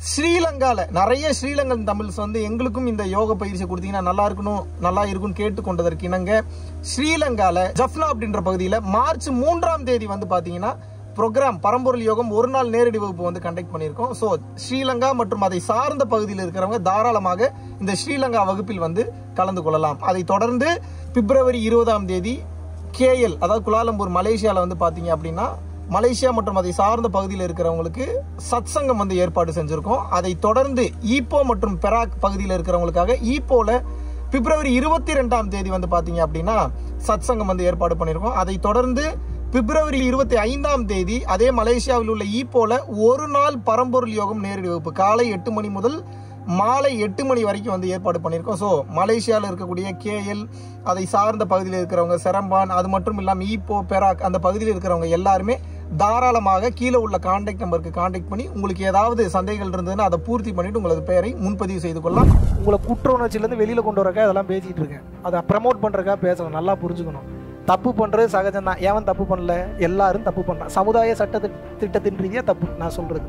ஸ்ரீலங்கால நிறைய ஸ்ரீலங்கன் தமிழ்ஸ் வந்து எங்களுக்கும் இந்த யோக பயிற்சி கொடுத்தீங்கன்னா நல்லா இருக்கணும் நல்லா இருக்கும்னு கேட்டுக்கொண்டதற்கு இணங்க ஸ்ரீலங்கால ஜஃப்னா அப்படின்ற பகுதியில் மார்ச் மூன்றாம் தேதி வந்து பாத்தீங்கன்னா ப்ரோக்ராம் பரம்பொருள் யோகம் ஒரு நாள் நேரடி வகுப்பு வந்து கண்டக்ட் பண்ணியிருக்கோம் ஸோ ஸ்ரீலங்கா மற்றும் அதை சார்ந்த பகுதியில் இருக்கிறவங்க தாராளமாக இந்த ஸ்ரீலங்கா வகுப்பில் வந்து கலந்து கொள்ளலாம் அதை தொடர்ந்து பிப்ரவரி இருபதாம் தேதி கேஎல் அதாவது குலாலம்பூர் மலேசியாவில் வந்து பார்த்தீங்க அப்படின்னா மலேசியா மற்றும் அதை சார்ந்த பகுதியில் இருக்கிறவங்களுக்கு சத்சங்கம் வந்து ஏற்பாடு செஞ்சிருக்கோம் அதை தொடர்ந்து ஈப்போ மற்றும் பெராக் பகுதியில் இருக்கிறவங்களுக்காக ஈப்போல பிப்ரவரி இருபத்தி ரெண்டாம் தேதி வந்து பாத்தீங்க அப்படின்னா சத்சங்கம் வந்து ஏற்பாடு பண்ணியிருக்கோம் அதை தொடர்ந்து பிப்ரவரி இருபத்தி ஐந்தாம் தேதி அதே மலேசியாவில் உள்ள ஈப்போல ஒரு நாள் பரம்பொருள் யோகம் நேரடி வகுப்பு காலை எட்டு மணி முதல் மாலை எட்டு மணி வரைக்கும் வந்து ஏற்பாடு பண்ணியிருக்கோம் ஸோ மலேசியாவில் இருக்கக்கூடிய கேஎல் அதை சார்ந்த பகுதியில் இருக்கிறவங்க செரம்பான் அது மட்டும் இல்லாமல் ஈப்போ பெராக் அந்த பகுதியில் இருக்கிறவங்க எல்லாருமே தாராளமாக கீழே உள்ள கான்டாக்ட் நம்பருக்கு கான்டாக்ட் பண்ணி உங்களுக்கு ஏதாவது சந்தேகங்கள் இருந்ததுன்னா அதை பூர்த்தி பண்ணிட்டு உங்களது பெயரை முன்பதிவு செய்து கொள்ளலாம் உங்களை குற்ற உணர்ச்சியிலேருந்து வெளியில் கொண்டு வரக்கா இதெல்லாம் பேசிகிட்டு இருக்கேன் அதை ப்ரமோட் பண்ணுறக்கா பேசணும் நல்லா புரிஞ்சுக்கணும் தப்பு பண்ணுறது சகஜம் தான் ஏவன் தப்பு பண்ணல எல்லாரும் தப்பு பண்ணுறான் சமுதாய சட்ட திட்டத்தின் ரீதியாக தப்பு நான் சொல்கிறது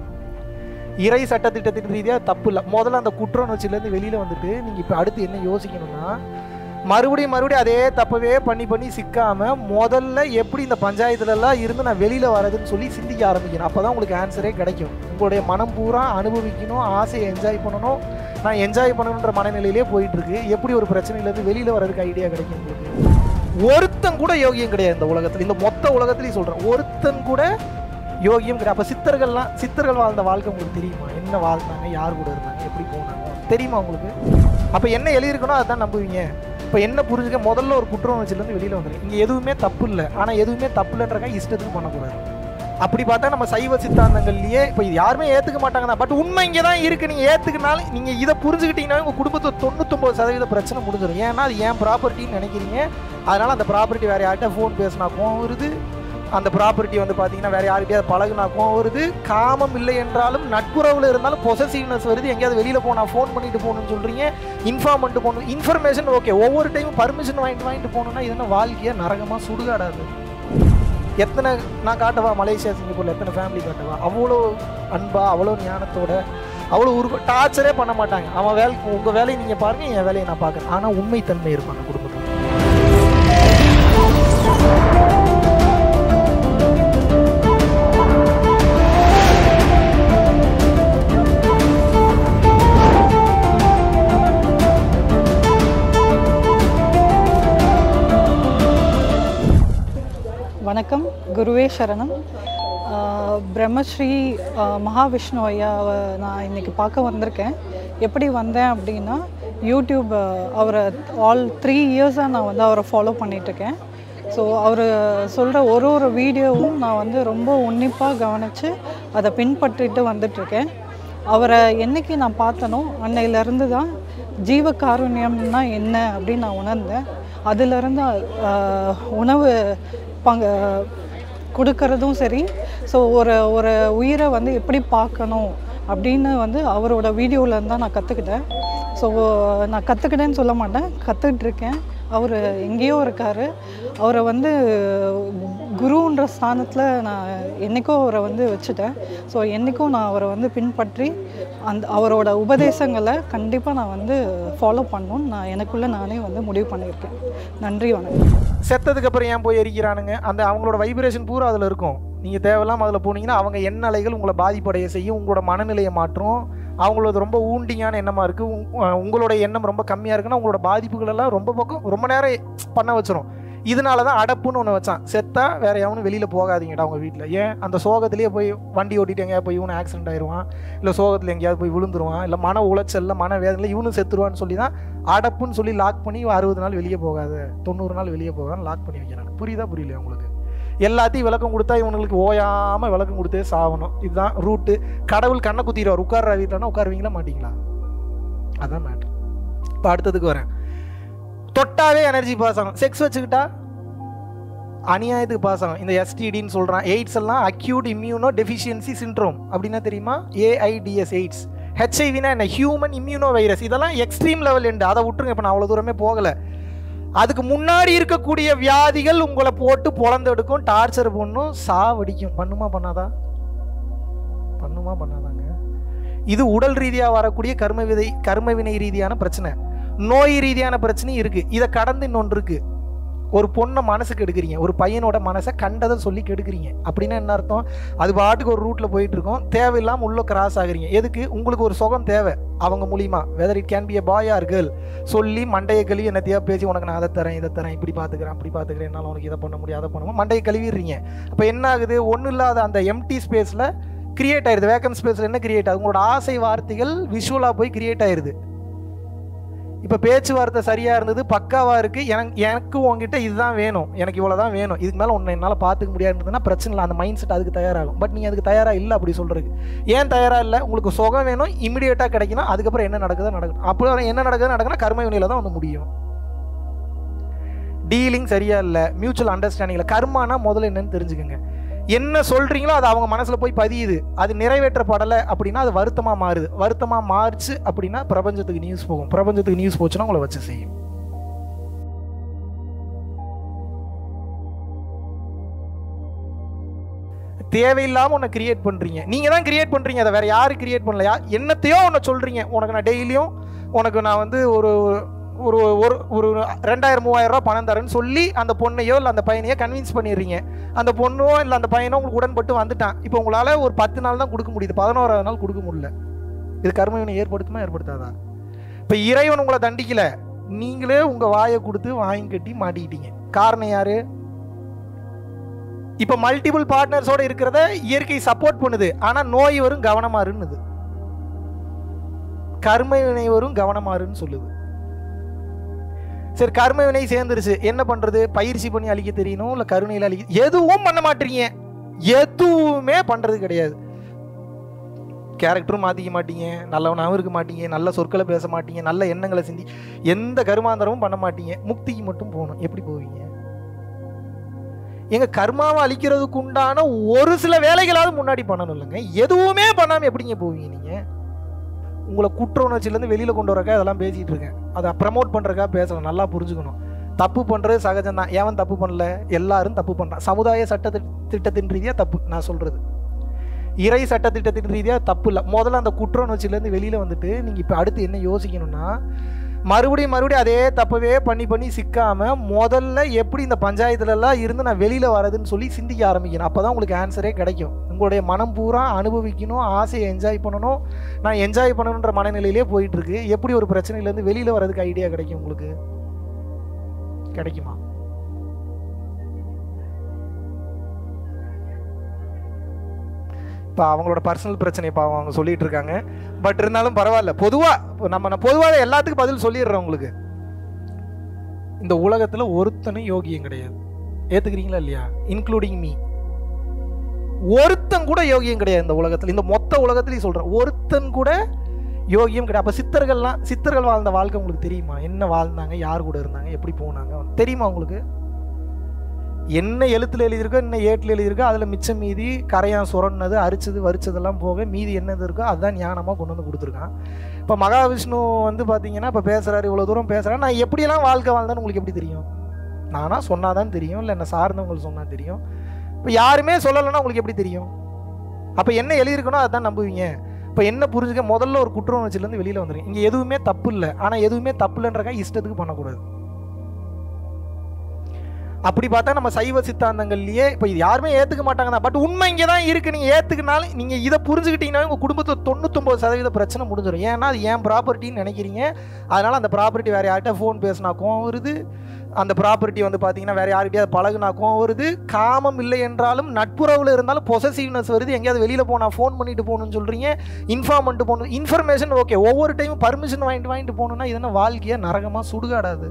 இறை சட்ட திட்டத்தின் ரீதியாக தப்பு இல்லை முதல்ல அந்த குற்ற உணர்ச்சியிலேருந்து வெளியில் வந்துட்டு நீங்கள் இப்போ அடுத்து என்ன யோசிக்கணும்னா மறுபடியும் மறுபடியும் அதே தப்பவே பண்ணி பண்ணி சிக்காம முதல்ல எப்படி இந்த பஞ்சாயத்துலலாம் இருந்து நான் வெளியில் வரதுன்னு சொல்லி சிந்திக்க ஆரம்பிக்கணும் அப்போ தான் உங்களுக்கு ஆன்சரே கிடைக்கும் உங்களுடைய மனம் பூரா அனுபவிக்கணும் ஆசையை என்ஜாய் பண்ணணும் நான் என்ஜாய் பண்ணணுன்ற மனநிலையிலே போயிட்டு இருக்கு எப்படி ஒரு பிரச்சனையிலேருந்து வெளியில் வர்றதுக்கு ஐடியா கிடைக்கும் உங்களுக்கு ஒருத்தன் கூட யோகியம் கிடையாது இந்த உலகத்தில் இந்த மொத்த உலகத்துலையும் சொல்கிறேன் ஒருத்தன் கூட யோகியம் கிடையாது அப்போ சித்தர்கள்லாம் சித்தர்கள் வாழ்ந்த வாழ்க்கை உங்களுக்கு தெரியுமா என்ன வாழ்ந்தாங்க யார் கூட இருந்தாங்க எப்படி போனாங்க தெரியுமா உங்களுக்கு அப்போ என்ன எழுதியிருக்கணும் அதை தான் நம்புவீங்க இப்போ என்ன புரிஞ்சுக்க முதல்ல ஒரு குற்ற உணர்ச்சியிலேருந்து வெளியில் வந்துருக்கு இங்கே எதுவுமே தப்பு இல்லை ஆனால் எதுவுமே தப்பு இல்லைன்றக்கா இஷ்டத்துக்கு பண்ணக்கூடாது அப்படி பார்த்தா நம்ம சைவ சித்தாந்தங்கள்லயே இப்போ இது யாருமே ஏற்றுக்க மாட்டாங்க தான் பட் உண்மை இங்கே தான் இருக்குது நீங்கள் ஏற்றுக்கினாலும் நீங்கள் இதை புரிஞ்சுக்கிட்டீங்கன்னா உங்கள் குடும்பத்தை தொண்ணூத்தொம்பது சதவீத பிரச்சனை முடிஞ்சிடும் ஏன்னா அது ஏன் ப்ராப்பர்ட்டின்னு நினைக்கிறீங்க அதனால் அந்த ப்ராப்பர்ட்டி வேறு யார்கிட்ட ஃபோன் பேசினா கோவம் வருது அந்த ப்ராப்பர்ட்டி வந்து பார்த்தீங்கன்னா வேறு யார்கிட்டயாவது பழகுனா கோவம் வருது காமம் இல்லை என்றாலும் நட்புறவில் இருந்தாலும் பொசசிவ்னஸ் வருது எங்கேயாவது வெளியில் போனால் ஃபோன் பண்ணிட்டு போகணும்னு சொல்கிறீங்க இன்ஃபார்ம் பண்ணிட்டு போகணும் இன்ஃபர்மேஷன் ஓகே ஒவ்வொரு டைமும் பர்மிஷன் வாங்கிட்டு வாங்கிட்டு போகணுன்னா இது என்ன வாழ்க்கையாக நரகமாக சுடுகாடாது எத்தனை நான் காட்டவா மலேசியா சிங்கப்பூரில் எத்தனை ஃபேமிலி காட்டவா அவ்வளோ அன்பா அவ்வளோ ஞானத்தோட அவ்வளோ உருவ டார்ச்சரே பண்ண மாட்டாங்க அவன் வேலை உங்கள் வேலையை நீங்கள் பாருங்கள் என் வேலையை நான் பார்க்குறேன் ஆனால் உண்மைத்தன்மை இருக்கும் அந்த குடும்பத்தில் வணக்கம் குருவே சரணம் ஆஹ் பிரம்மஸ்ரீ ஆஹ் மகாவிஷ்ணு ஐயாவை நான் இன்னைக்கு பார்க்க வந்திருக்கேன் எப்படி வந்தேன் அப்படின்னா யூடியூப் ஆஹ் அவரை ஆல் த்ரீ இயர்ஸாக நான் வந்து அவரை ஃபாலோ பண்ணிகிட்ருக்கேன் ஸோ அவர் சொல்கிற ஒரு ஒரு வீடியோவும் நான் வந்து ரொம்ப உன்னிப்பாக கவனித்து அதை பின்பற்றிட்டு வந்துட்டுருக்கேன் அவரை என்னைக்கு நான் பார்த்தனோ அன்னையிலேருந்து தான் ஜீவ காருண்யம்னா என்ன அப்படின்னு நான் உணர்ந்தேன் அதிலிருந்து ஆஹ், உணவு பங்க கொடுக்கறதும் சரி ஸோ ஒரு ஒரு உயிரை வந்து எப்படி பார்க்கணும் அப்படின்னு வந்து அவரோட வீடியோவிலேருந்து தான் நான் கற்றுக்கிட்டேன் ஸோ நான் கற்றுக்கிட்டேன்னு சொல்ல மாட்டேன் கற்றுக்கிட்டு இருக்கேன் அவர் எங்கேயோ இருக்கார் அவரை வந்து குருன்ற ஸ்தானத்தில் நான் என்றைக்கோ அவரை வந்து வச்சுட்டேன் ஸோ என்றைக்கும் நான் அவரை வந்து பின்பற்றி அந்த அவரோட உபதேசங்களை கண்டிப்பாக நான் வந்து ஃபாலோ பண்ணணும்னு நான் எனக்குள்ளே நானே வந்து முடிவு பண்ணியிருக்கேன் நன்றி வணக்கம் செத்ததுக்கு அப்புறம் ஏன் போய் எரிக்கிறானுங்க அந்த அவங்களோட வைப்ரேஷன் பூரா அதில் இருக்கும் நீங்கள் தேவையில்லாம அதில் போனீங்கன்னா அவங்க எண்ண அலைகள் உங்களை பாதிப்படைய செய்யும் உங்களோட மனநிலையை மாற்றும் அவங்களோட ரொம்ப ஊண்டிங்கான எண்ணமாக இருக்குது உங்களோட எண்ணம் ரொம்ப கம்மியாக இருக்குன்னா உங்களோட பாதிப்புகள் எல்லாம் ரொம்ப பக்கம் ரொம்ப நேரம் பண்ண வச்சிரும் இதனால தான் அடப்புன்னு ஒன்று வச்சான் செத்தா வேற எவனும் வெளியில் போகாதீங்கடா அவங்க வீட்டில் ஏன் அந்த சோகத்திலேயே போய் வண்டி ஓட்டிட்டு எங்கேயாவது போய் இவனு ஆக்சிடென்ட் ஆயிடுவான் இல்லை சோகத்தில் எங்கேயாவது போய் விழுந்துருவான் இல்லை மன உளைச்சல்ல மன வேதனையில் இவனும் செத்துருவான்னு சொல்லி தான் அடப்புன்னு சொல்லி லாக் பண்ணி அறுபது நாள் வெளியே போகாது தொண்ணூறு நாள் வெளியே போகாதுன்னு லாக் பண்ணி வைக்கிறாங்க புரியுதா புரியலையா உங்களுக்கு எல்லாத்தையும் விளக்கம் கொடுத்தா இவங்களுக்கு ஓயாமல் விளக்கம் கொடுத்தே சாகணும் இதுதான் ரூட்டு கடவுள் கண்ணை குத்திடுவார் உட்கார்ற வீட்டில்னா உட்காருவீங்களா மாட்டீங்களா அதான் மேட்ரு இப்போ அடுத்ததுக்கு வரேன் தொட்டாவே எனர்ஜி பாஸ் ஆகும் செக்ஸ் வச்சுக்கிட்டா அநியாயத்துக்கு பாஸ் ஆகும் இந்த எஸ்டிடின்னு சொல்கிறான் எய்ட்ஸ் எல்லாம் அக்யூட் இம்யூனோ டெஃபிஷியன்சி சிண்ட்ரோம் அப்படின்னா தெரியுமா ஏஐடிஎஸ் எய்ட்ஸ் ஹெச்ஐவினா என்ன ஹியூமன் இம்யூனோ வைரஸ் இதெல்லாம் எக்ஸ்ட்ரீம் லெவல் எண்டு அதை விட்டுருங்க இப்போ நான் அவ்வளோ தூரமே போகலை அதுக்கு முன்னாடி இருக்கக்கூடிய வியாதிகள் உங்களை போட்டு பொழந்தெடுக்கும் டார்ச்சர் பண்ணும் சாவடிக்கும் பண்ணுமா பண்ணாதா பண்ணுமா பண்ணாதாங்க இது உடல் ரீதியாக வரக்கூடிய கர்ம விதை கர்ம வினை ரீதியான பிரச்சனை நோய் ரீதியான பிரச்சனையும் இருக்கு இதை கடந்து இன்னொன்று இருக்கு ஒரு பொண்ணை மனசுக்கு எடுக்கிறீங்க ஒரு பையனோட மனசை கண்டதை சொல்லி கெடுக்கிறீங்க அப்படின்னா என்ன அர்த்தம் அது பாட்டுக்கு ஒரு ரூட்ல போயிட்டு இருக்கோம் தேவையில்லாம உள்ள கிராஸ் ஆகுறீங்க எதுக்கு உங்களுக்கு ஒரு சுகம் தேவை அவங்க மூலியமா whether it can be a boy or girl சொல்லி மண்டையை கழுவி என்னத்தையா பேசி உனக்கு நான் அதை தரேன் இதை தரேன் இப்படி பார்த்துக்கிறேன் அப்படி பார்த்துக்கிறேன் என்னால் உனக்கு இதை பண்ண முடியும் அதை பண்ண முடியும் மண்டையை கழுவிடுறீங்க அப்போ என்ன ஆகுது ஒன்றும் இல்லாத அந்த எம்டி ஸ்பேஸில் கிரியேட் ஆயிருது வேக்கன் ஸ்பேஸில் என்ன கிரியேட் ஆகுது உங்களோட ஆசை வார்த்தைகள் விஷுவலாக போய் கிரியேட் ஆயிருது இப்போ பேச்சுவார்த்தை சரியாக இருந்தது பக்காவாக இருக்குது எனக்கு எனக்கு உங்ககிட்ட இதுதான் வேணும் எனக்கு இவ்வளோ தான் வேணும் இதுக்கு மேலே உன்னை என்னால் பார்த்துக்க முடியாதுன்னா பிரச்சனை இல்லை அந்த மைண்ட் செட் அதுக்கு தயாராகும் பட் நீங்கள் அதுக்கு தயாராக இல்லை அப்படி சொல்கிறதுக்கு ஏன் தயாராக இல்லை உங்களுக்கு சுகம் வேணும் இமிடியேட்டாக கிடைக்கணும் அதுக்கப்புறம் என்ன நடக்குதோ நடக்கணும் அப்புறம் என்ன நடக்குதோ நடக்குன்னா கர்ம வினையில தான் வந்து முடியும் டீலிங் சரியா இல்லை மியூச்சுவல் அண்டர்ஸ்டாண்டிங்கில் கர்மானா முதல்ல என்னன்னு தெரிஞ்சுக்கோங்க என்ன சொல்றீங்களோ அது அவங்க மனசுல போய் பதியுது அது நிறைவேற்றப்படலை அப்படின்னா அது வருத்தமா மாறுது வருத்தமா மாறுச்சு அப்படின்னா பிரபஞ்சத்துக்கு நியூஸ் போகும் பிரபஞ்சத்துக்கு நியூஸ் போச்சுன்னா உங்களை வச்சு செய்யும் தேவையில்லாம உன்னை கிரியேட் பண்றீங்க நீங்க தான் கிரியேட் பண்றீங்க அதை வேற யாரு கிரியேட் பண்ணல யா என்னத்தையோ உன்னை சொல்றீங்க உனக்கு நான் டெய்லியும் உனக்கு நான் வந்து ஒரு ஒரு ஒரு ஒரு ரெண்டாயிரம் மூவாயிரம் ரூபாய் பணம் தரேன்னு சொல்லி அந்த பொண்ணையோ இல்லை அந்த பையனையோ கன்வின்ஸ் பண்ணிடுறீங்க அந்த பொண்ணோ இல்லை அந்த பையனோ உங்களுக்கு உடன்பட்டு வந்துட்டான் இப்போ உங்களால் ஒரு பத்து நாள் தான் கொடுக்க முடியுது பதினோராவது நாள் கொடுக்க முடியல இது கர்மவினை ஏற்படுத்துமா ஏற்படுத்தாதா இப்போ இறைவன் உங்களை தண்டிக்கல நீங்களே உங்கள் வாயை கொடுத்து வாங்கி கட்டி மாட்டிக்கிட்டீங்க காரணம் யாரு இப்போ மல்டிபிள் பார்ட்னர்ஸோட இருக்கிறத இயற்கை சப்போர்ட் பண்ணுது ஆனால் நோய் வரும் கவனமாருன்னுது கர்ம வினை வரும் கவனமாருன்னு சொல்லுது சரி கர்ம வினை சேர்ந்துருச்சு என்ன பண்றது பயிற்சி பண்ணி அழிக்க தெரியணும் இல்ல கருணையில் அழிக்க எதுவும் பண்ண மாட்டீங்க எதுவுமே பண்றது கிடையாது கேரக்டரும் மாற்றிக்க மாட்டீங்க நல்லவனாகவும் இருக்க மாட்டீங்க நல்ல சொற்களை பேச மாட்டீங்க நல்ல எண்ணங்களை சிந்தி எந்த கருமாந்தரமும் பண்ண மாட்டீங்க முக்திக்கு மட்டும் போகணும் எப்படி போவீங்க எங்க கர்மாவை அழிக்கிறதுக்கு உண்டான ஒரு சில வேலைகளாவது முன்னாடி பண்ணணும் இல்லைங்க எதுவுமே பண்ணாம எப்படிங்க போவீங்க நீங்க உங்களை குற்ற உணர்ச்சியிலேருந்து வெளியில் கொண்டு வரக்கா இதெல்லாம் பேசிகிட்டு இருக்கேன் அதை ப்ரமோட் பண்ணுறக்கா பேசலாம் நல்லா புரிஞ்சுக்கணும் தப்பு பண்ணுறது சகஜம் தான் ஏவன் தப்பு பண்ணல எல்லாரும் தப்பு பண்ணுறான் சமுதாய சட்ட திட்டத்தின் ரீதியாக தப்பு நான் சொல்கிறது இறை சட்ட திட்டத்தின் ரீதியாக தப்பு இல்லை முதல்ல அந்த குற்ற உணர்ச்சியிலேருந்து வெளியில் வந்துட்டு நீங்கள் இப்போ அடுத்து என்ன யோசிக்கணும்னா மறுபடியும் மறுபடியும் அதே தப்பவே பண்ணி பண்ணி சிக்காம முதல்ல எப்படி இந்த பஞ்சாயத்துலலாம் இருந்து நான் வெளியில் வரதுன்னு சொல்லி சிந்திக்க ஆரம்பிக்கணும் அப்போ தான் உங்களுக்கு ஆன்சரே கிடைக்கும் உங்களுடைய மனம் பூரா அனுபவிக்கணும் ஆசையை என்ஜாய் பண்ணணும் நான் என்ஜாய் பண்ணணுன்ற மனநிலையிலே போயிட்டு இருக்கு எப்படி ஒரு பிரச்சனையிலேருந்து வெளியில் வர்றதுக்கு ஐடியா கிடைக்கும் உங்களுக்கு கிடைக்குமா இப்போ அவங்களோட பர்சனல் பிரச்சனை இப்போ அவங்க சொல்லிட்டு இருக்காங்க பட் இருந்தாலும் பரவாயில்ல பொதுவாக நம்ம நான் பொதுவாக எல்லாத்துக்கும் பதில் சொல்லிடுறேன் உங்களுக்கு இந்த உலகத்தில் ஒருத்தனும் யோகியம் கிடையாது ஏற்றுக்கிறீங்களா இல்லையா இன்க்ளூடிங் மீ ஒருத்தன் கூட யோகியம் கிடையாது இந்த உலகத்தில் இந்த மொத்த உலகத்துலையும் சொல்கிறேன் ஒருத்தன் கூட யோகியம் கிடையாது அப்போ சித்தர்கள்லாம் சித்தர்கள் வாழ்ந்த வாழ்க்கை உங்களுக்கு தெரியுமா என்ன வாழ்ந்தாங்க யார் கூட இருந்தாங்க எப்படி போனாங்க தெரியுமா உங்களுக்கு என்ன எழுத்துல எழுதியிருக்கோ என்ன ஏட்டில் எழுதியிருக்கோ அதில் மிச்சம் மீதி கரையான் சுரண்டது அரிச்சது வரிச்சதெல்லாம் போக மீதி என்னது இருக்கோ அதுதான் ஞானமாக கொண்டு வந்து கொடுத்துருக்கான் இப்போ மகாவிஷ்ணு வந்து பார்த்தீங்கன்னா இப்போ பேசுகிறாரு இவ்வளோ தூரம் பேசுகிறேன் நான் எப்படியெல்லாம் வாழ்க்கை வாழ்ந்தேன்னு உங்களுக்கு எப்படி தெரியும் நானா சொன்னாதான் தெரியும் இல்லை என்ன சார்ந்தவங்களுக்கு சொன்னால் தெரியும் இப்போ யாருமே சொல்லலைன்னா உங்களுக்கு எப்படி தெரியும் அப்போ என்ன எழுதியிருக்கணும் அதான் நம்புவீங்க இப்போ என்ன புரிஞ்சுக்க முதல்ல ஒரு குற்ற உணர்ச்சியிலேருந்து வெளியில் வந்துருங்க இங்கே எதுவுமே தப்பு இல்லை ஆனால் எதுவுமே தப்பு இல்லைன்றக்கா இஷ்டத்துக்கு பண்ணக்கூடாது அப்படி பார்த்தா நம்ம சைவ சித்தாந்தங்கள்லயே இப்போ இது யாருமே ஏற்றுக்க மாட்டாங்க தான் பட் உண்மை இங்கே தான் இருக்குது நீங்கள் ஏற்றுக்கினாலும் நீங்கள் இதை புரிஞ்சுக்கிட்டீங்கன்னா உங்கள் குடும்பத்தில் தொண்ணூத்தொம்பது சதவீத பிரச்சனை முடிஞ்சிடும் ஏன்னா அது ஏன் ப்ராப்பர்ட்டின்னு நினைக்கிறீங்க அதனால் அந்த ப்ராப்பர்ட்டி வேறு யார்கிட்ட ஃபோன் பேசினா கோவம் வருது அந்த ப்ராப்பர்ட்டி வந்து பார்த்தீங்கன்னா வேறு யார்கிட்டயாவது பழகுனா கோவம் வருது காமம் இல்லை என்றாலும் நட்புறவில் இருந்தாலும் பொசசிவ்னஸ் வருது எங்கேயாவது வெளியில் போனால் ஃபோன் பண்ணிட்டு போகணும்னு சொல்கிறீங்க இன்ஃபார்ம் பண்ணிட்டு போகணும் இன்ஃபர்மேஷன் ஓகே ஒவ்வொரு டைமும் பர்மிஷன் வாங்கிட்டு வாங்கிட்டு போகணுன்னா இது என்ன வாழ்க்கையாக நரகமாக சுடுகாடாது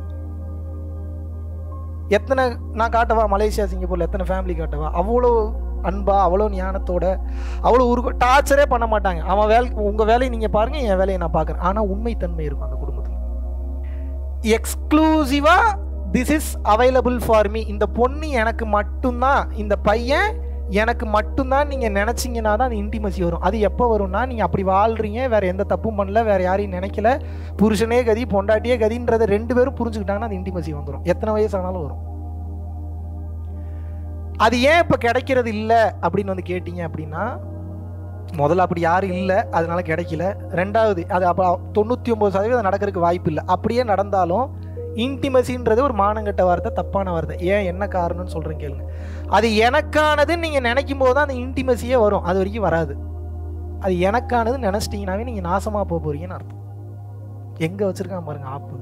எத்தனை நான் காட்டவா மலேசியா சிங்கப்பூரில் எத்தனை ஃபேமிலி காட்டவா அவ்வளோ அன்பா அவ்வளோ ஞானத்தோட அவ்வளோ உருவ டார்ச்சரே பண்ண மாட்டாங்க அவன் வேலை உங்கள் வேலையை நீங்கள் பாருங்கள் என் வேலையை நான் பார்க்குறேன் ஆனால் உண்மைத்தன்மை இருக்கும் அந்த குடும்பத்தில் எக்ஸ்க்ளூசிவாக this is available for me இந்த பொண்ணு எனக்கு மட்டும்தான் இந்த பையன் எனக்கு மட்டும்தான் நீங்கள் நினச்சிங்கன்னா தான் அந்த இன்டிமசி வரும் அது எப்போ வரும்னா நீங்கள் அப்படி வாழ்கிறீங்க வேறு எந்த தப்பும் பண்ணல வேறு யாரையும் நினைக்கல புருஷனே கதி பொண்டாட்டியே கதின்றதை ரெண்டு பேரும் புரிஞ்சுக்கிட்டாங்கன்னா அந்த இன்டிமசி வந்துடும் எத்தனை வயசு ஆனாலும் வரும் அது ஏன் இப்போ கிடைக்கிறது இல்லை அப்படின்னு வந்து கேட்டிங்க அப்படின்னா முதல்ல அப்படி யாரும் இல்லை அதனால கிடைக்கல ரெண்டாவது அது அப்போ தொண்ணூற்றி ஒம்பது சதவீதம் நடக்கிறதுக்கு வாய்ப்பு இல்லை அப்படியே நடந்தாலும் இன்டிமசின்றது ஒரு மானங்கட்ட வார்த்தை தப்பான வார்த்தை ஏன் என்ன காரணம்னு சொல்கிறேன் கேளுங்க அது எனக்கானதுன்னு நீங்கள் நினைக்கும் போது தான் அந்த இன்டிமசியே வரும் அது வரைக்கும் வராது அது எனக்கானதுன்னு நினச்சிட்டிங்கனாவே நீங்கள் நாசமாக போக போகிறீங்கன்னு அர்த்தம் எங்கே வச்சுருக்கான் பாருங்க ஆப்பு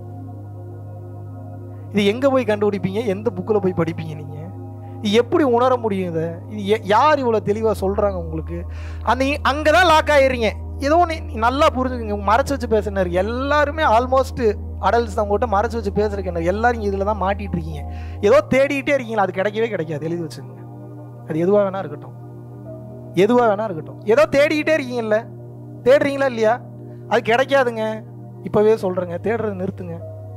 இது எங்கே போய் கண்டுபிடிப்பீங்க எந்த புக்கில் போய் படிப்பீங்க நீங்கள் இது எப்படி உணர முடியும் இதை இது எ- யார் இவ்வளோ தெளிவாக சொல்கிறாங்க உங்களுக்கு அந்த அங்கே தான் லாக் ஆயிடுறீங்க ஏதோ ஒன்று நல்லா புரிஞ்சுக்கங்க மறைச்சு வச்சு பேசுனாரு எல்லாருமே ஆல்மோஸ்ட் அடல்ட்ஸ் தான் உங்கள்கிட்ட மறைச்சு வச்சு பேசுறதுக்கு எல்லாரும் இதில் தான் மாட்டிட்டு இருக்கீங்க ஏதோ தேடிக்கிட்டே இருக்கீங்களா அது கிடைக்கவே கிடைக்காது எழுதி வச்சுக்கோங்க அது எதுவாக வேணா இருக்கட்டும் எதுவாக வேணா இருக்கட்டும் ஏதோ தேடிக்கிட்டே இருக்கீங்கல்ல தேடுறீங்களா இல்லையா அது கிடைக்காதுங்க இப்போவே சொல்கிறேங்க தேடுறது நிறுத்துங்க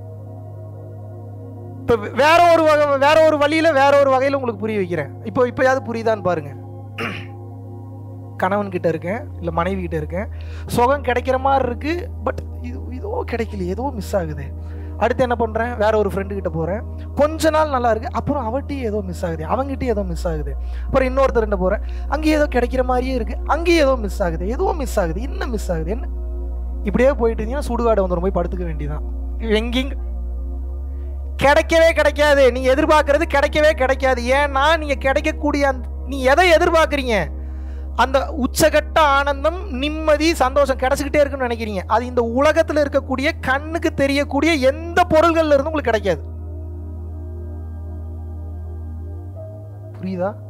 இப்போ வேற ஒரு வகை வேற ஒரு வழியில் வேற ஒரு வகையில் உங்களுக்கு புரிய வைக்கிறேன் இப்போ இப்போயாவது புரியுதான்னு பாருங்க கணவன் கிட்ட இருக்கேன் இல்லை மனைவி கிட்ட இருக்கேன் சுகம் கிடைக்கிற மாதிரி இருக்கு பட் இது ஏதோ கிடைக்கல ஏதோ மிஸ் ஆகுது அடுத்து என்ன பண்ணுறேன் வேற ஒரு ஃப்ரெண்டு கிட்ட போகிறேன் கொஞ்ச நாள் நல்லா இருக்கு அப்புறம் அவட்டையும் ஏதோ மிஸ் ஆகுது அவங்ககிட்டயும் ஏதோ மிஸ் ஆகுது அப்புறம் இன்னொருத்தர்கிட்ட போகிறேன் அங்கேயும் ஏதோ கிடைக்கிற மாதிரியே இருக்கு அங்கேயும் ஏதோ மிஸ் ஆகுது ஏதோ மிஸ் ஆகுது என்ன மிஸ் ஆகுது என்ன இப்படியே போயிட்டு இருந்தீங்கன்னா சுடுகாடு வந்துடும் போய் படுத்துக்க வேண்டியதான் எங்கேயும் கிடைக்கவே கிடைக்காது நீங்க எதிர்பார்க்கறது கிடைக்கவே கிடைக்காது ஏன்னா நீங்க கிடைக்கக்கூடிய அந்த நீ எதை எதிர்பார்க்குறீங்க அந்த உச்சகட்ட ஆனந்தம் நிம்மதி சந்தோஷம் கிடைச்சிக்கிட்டே இருக்குன்னு நினைக்கிறீங்க அது இந்த உலகத்தில் இருக்கக்கூடிய கண்ணுக்கு தெரியக்கூடிய எந்த பொருள்கள்ல இருந்து உங்களுக்கு கிடைக்காது புரியுதா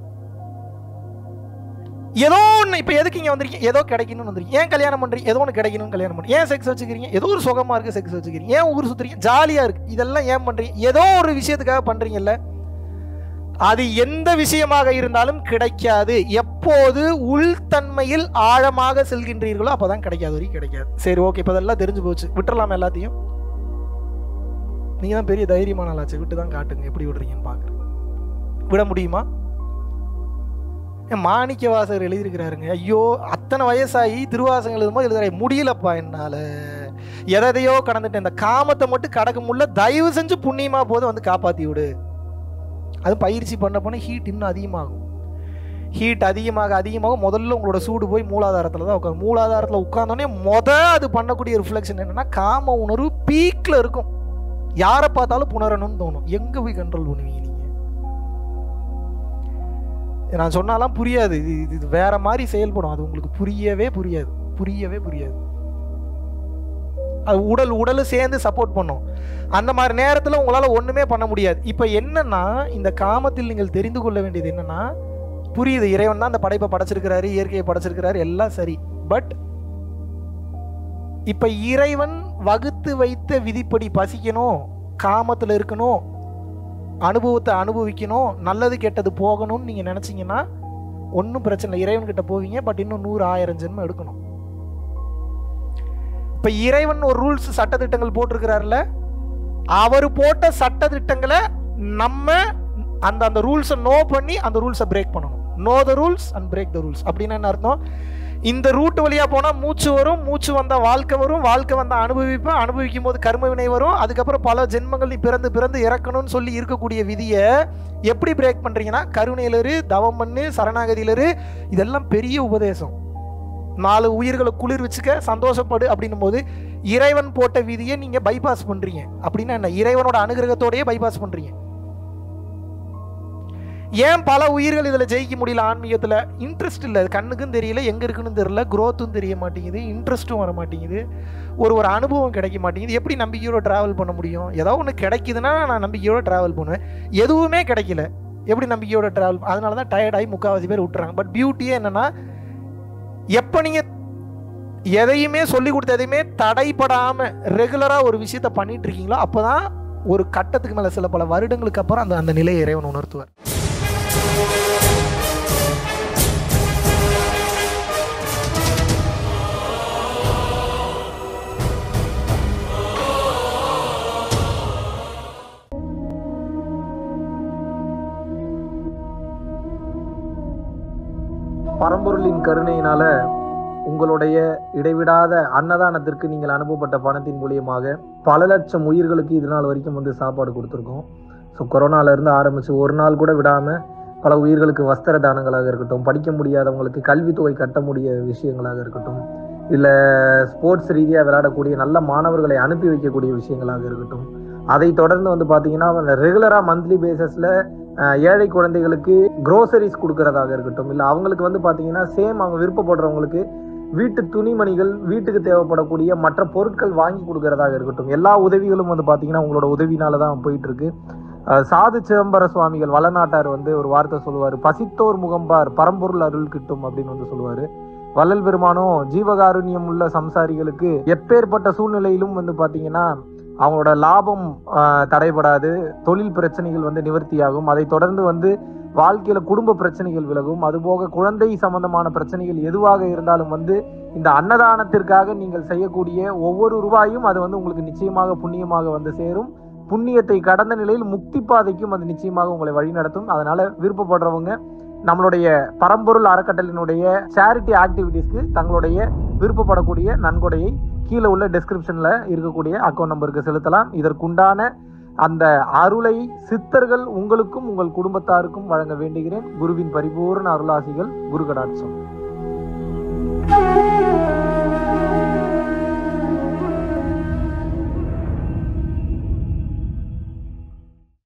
ஏதோ ஒன்று இப்போ எதுக்கு இங்கே வந்திருக்கீங்க ஏதோ கிடைக்கணும்னு வந்திருக்கீங்க ஏன் கல்யாணம் பண்ணுறீங்க ஏதோ ஒன்று கிடைக்கணும்னு கல்யாணம் பண்ணுறீங்க ஏன் செக்ஸ் வச்சுக்கிறீங்க ஏதோ ஒரு சுகமாக இருக்குது செக்ஸ் வச்சுக்கிறீங்க ஏன் ஊர் சுற்றுறீங்க ஜாலியாக இருக்குது இதெல்லாம் ஏன் பண்ணுறீங்க ஏதோ ஒரு விஷயத்துக்காக பண்ணுறீங்கல்ல அது எந்த விஷயமாக இருந்தாலும் கிடைக்காது எப்போது உள்தன்மையில் ஆழமாக செல்கின்றீர்களோ அப்பதான் கிடைக்காது வரைக்கும் கிடைக்காது சரி ஓகே இப்போ இதெல்லாம் தெரிஞ்சு போச்சு விட்டுறலாமா எல்லாத்தையும் நீங்க தான் பெரிய தைரியமான ஆளாச்சு விட்டு தான் காட்டுங்க எப்படி விடுறீங்கன்னு பார்க்குறேன் விட முடியுமா ஏன் மாணிக்க வாசகர் எழுதியிருக்கிறாருங்க ஐயோ அத்தனை வயசாகி திருவாசகம் எழுதும்போது எழுதுறாரு முடியலப்பா என்னால எதையோ கடந்துட்டேன் இந்த காமத்தை மட்டும் கடக்க முடியல தயவு செஞ்சு புண்ணியமா போது வந்து காப்பாத்தி விடு அது பயிற்சி பண்ண பண்ண ஹீட் இன்னும் அதிகமாகும் ஹீட் அதிகமாக அதிகமாக முதல்ல உங்களோட சூடு போய் மூலாதாரத்தில் தான் உட்காந்து மூலாதாரத்தில் உட்காந்தோடனே முத அது பண்ணக்கூடிய ரிஃப்ளெக்ஷன் என்னன்னா காம உணர்வு பீக்கில் இருக்கும் யாரை பார்த்தாலும் புணரணும்னு தோணும் எங்கே போய் கண்ட்ரோல் பண்ணுவீங்க நீங்கள் நான் சொன்னாலாம் புரியாது இது இது- இது வேற மாதிரி செயல்படும் அது உங்களுக்கு புரியவே புரியாது புரியவே புரியாது அது உடல் உடலும் சேர்ந்து சப்போர்ட் பண்ணும் அந்த மாதிரி நேரத்தில் உங்களால் ஒன்றுமே பண்ண முடியாது இப்போ என்னன்னா இந்த காமத்தில் நீங்கள் தெரிந்து கொள்ள வேண்டியது என்னன்னா புரியுது இறைவன் தான் அந்த படைப்பை படைச்சிருக்கிறாரு இயற்கையை படைச்சிருக்கிறாரு எல்லாம் சரி பட் இப்போ இறைவன் வகுத்து வைத்த விதிப்படி பசிக்கணும் காமத்தில் இருக்கணும் அனுபவத்தை அனுபவிக்கணும் நல்லது கெட்டது போகணும்னு நீங்கள் நினச்சிங்கன்னா ஒன்றும் பிரச்சனை இல்லை இறைவன் கிட்ட போவீங்க பட் இன்னும் நூறு ஆயிரம் ஜென்மம் எடுக்கணும் இப்போ இறைவன் ஒரு ரூல்ஸ் சட்டத்திட்டங்கள் போட்டிருக்கிறாருல அவர் போட்ட சட்டத்திட்டங்களை நம்ம அந்த அந்த ரூல்ஸை நோ பண்ணி அந்த ரூல்ஸை பிரேக் பண்ணணும் know the rules and break the rules அப்படின்னா என்ன அர்த்தம் இந்த ரூட் வழியா போனா மூச்சு வரும் மூச்சு வந்தா வாழ்க்கை வரும் வாழ்க்கை வந்தா அனுபவிப்பேன் அனுபவிக்கும் போது கர்ம வினை வரும் அதுக்கப்புறம் பல ஜென்மங்கள் நீ பிறந்து பிறந்து இறக்கணும்னு சொல்லி இருக்கக்கூடிய விதியை எப்படி பிரேக் பண்றீங்கன்னா கருணையில இரு தவம் பண்ணு சரணாகதியில இரு இதெல்லாம் பெரிய உபதேசம் நாலு உயிர்களை குளிர் வச்சுக்க சந்தோஷப்படு அப்படின்னும் போது இறைவன் போட்ட விதியை நீங்க பைபாஸ் பண்றீங்க அப்படின்னா என்ன இறைவனோட அனுகிரகத்தோடயே பைபாஸ் பண்றீங்க ஏன் பல உயிர்கள் இதில் ஜெயிக்க முடியல ஆன்மீகத்தில் இன்ட்ரெஸ்ட் இல்லை கண்ணுக்கும் தெரியல எங்கே இருக்குன்னு தெரியல growth-ம் தெரிய மாட்டேங்குது இன்ட்ரெஸ்ட்டும் வர மாட்டேங்குது ஒரு ஒரு அனுபவம் கிடைக்க மாட்டேங்குது எப்படி நம்பிக்கையோட ட்ராவல் பண்ண முடியும் ஏதோ ஒன்று கிடைக்குதுன்னா நான் நம்பிக்கையோட ட்ராவல் பண்ணுவேன் எதுவுமே கிடைக்கல எப்படி நம்பிக்கையோட ட்ராவல் அதனால தான் டயர்டாகி முக்கால்வாசி பேர் விட்டுறாங்க பட் பியூட்டியே என்னன்னா எப்போ நீங்கள் எதையுமே சொல்லி கொடுத்த எதையுமே தடைப்படாமல் ரெகுலராக ஒரு விஷயத்த பண்ணிட்டு இருக்கீங்களோ அப்போ தான் ஒரு கட்டத்துக்கு மேலே சில பல வருடங்களுக்கு அப்புறம் அந்த அந்த நிலையை இறைவன் உணர்த்துவார் பரம்பொருளின் கருணையினால உங்களுடைய இடைவிடாத அன்னதானத்திற்கு நீங்கள் அனுப்பப்பட்ட பணத்தின் மூலியமாக பல லட்சம் உயிர்களுக்கு இது நாள் வரைக்கும் வந்து சாப்பாடு கொடுத்துருக்கோம் ஸோ கொரோனாலேருந்து ஆரம்பித்து ஒரு நாள் கூட விடாமல் பல உயிர்களுக்கு வஸ்திர தானங்களாக இருக்கட்டும் படிக்க முடியாதவங்களுக்கு கல்வித்தொகை கட்ட முடிய விஷயங்களாக இருக்கட்டும் இல்லை ஸ்போர்ட்ஸ் ரீதியாக விளையாடக்கூடிய நல்ல மாணவர்களை அனுப்பி வைக்கக்கூடிய விஷயங்களாக இருக்கட்டும் அதை தொடர்ந்து வந்து பார்த்தீங்கன்னா ரெகுலராக மந்த்லி பேசிஸில் ஏழை குழந்தைகளுக்கு க்ரோசரிஸ் கொடுக்கறதாக இருக்கட்டும் இல்லை அவங்களுக்கு வந்து பார்த்தீங்கன்னா சேம் அவங்க விருப்பப்படுறவங்களுக்கு வீட்டு துணிமணிகள் வீட்டுக்கு தேவைப்படக்கூடிய மற்ற பொருட்கள் வாங்கி கொடுக்கறதாக இருக்கட்டும் எல்லா உதவிகளும் வந்து பார்த்தீங்கன்னா உங்களோட உதவினால தான் போயிட்டு இருக்கு அஹ் சாது சிதம்பர சுவாமிகள் வளநாட்டார் வந்து ஒரு வார்த்தை சொல்லுவார் பசித்தோர் முகம்பார் பரம்பொருள் அருள் கிட்டும் அப்படின்னு வந்து சொல்லுவார் வள்ளல் பெருமானும் ஜீவகாருண்யம் உள்ள சம்சாரிகளுக்கு எப்பேற்பட்ட சூழ்நிலையிலும் வந்து பார்த்தீங்கன்னா அவங்களோட லாபம் ஆஹ், தடைபடாது தொழில் பிரச்சனைகள் வந்து நிவர்த்தியாகும் அதை தொடர்ந்து வந்து வாழ்க்கையில குடும்ப பிரச்சனைகள் விலகும் அதுபோக குழந்தை சம்பந்தமான பிரச்சனைகள் எதுவாக இருந்தாலும் வந்து இந்த அன்னதானத்திற்காக நீங்கள் செய்யக்கூடிய ஒவ்வொரு ரூபாயும் அது வந்து உங்களுக்கு நிச்சயமாக புண்ணியமாக வந்து சேரும் புண்ணியத்தை கடந்த நிலையில் முக்தி பாதைக்கும் அது நிச்சயமாக உங்களை வழிநடத்தும் அதனால விருப்பப்படுறவங்க நம்மளுடைய பரம்பொருள் அறக்கட்டளினுடைய சேரிட்டி ஆக்டிவிட்டீஸ்க்கு தங்களுடைய விருப்பப்படக்கூடிய நன்கொடையை கீழே உள்ள டெஸ்கிரிப்ஷன்ல இருக்கக்கூடிய அக்கௌண்ட் நம்பருக்கு செலுத்தலாம் இதற்குண்டான அந்த அருளை சித்தர்கள் உங்களுக்கும் உங்கள் குடும்பத்தாருக்கும் வழங்க வேண்டுகிறேன் குருவின் பரிபூர்ண அருளாசிகள் குரு கடாட்சம்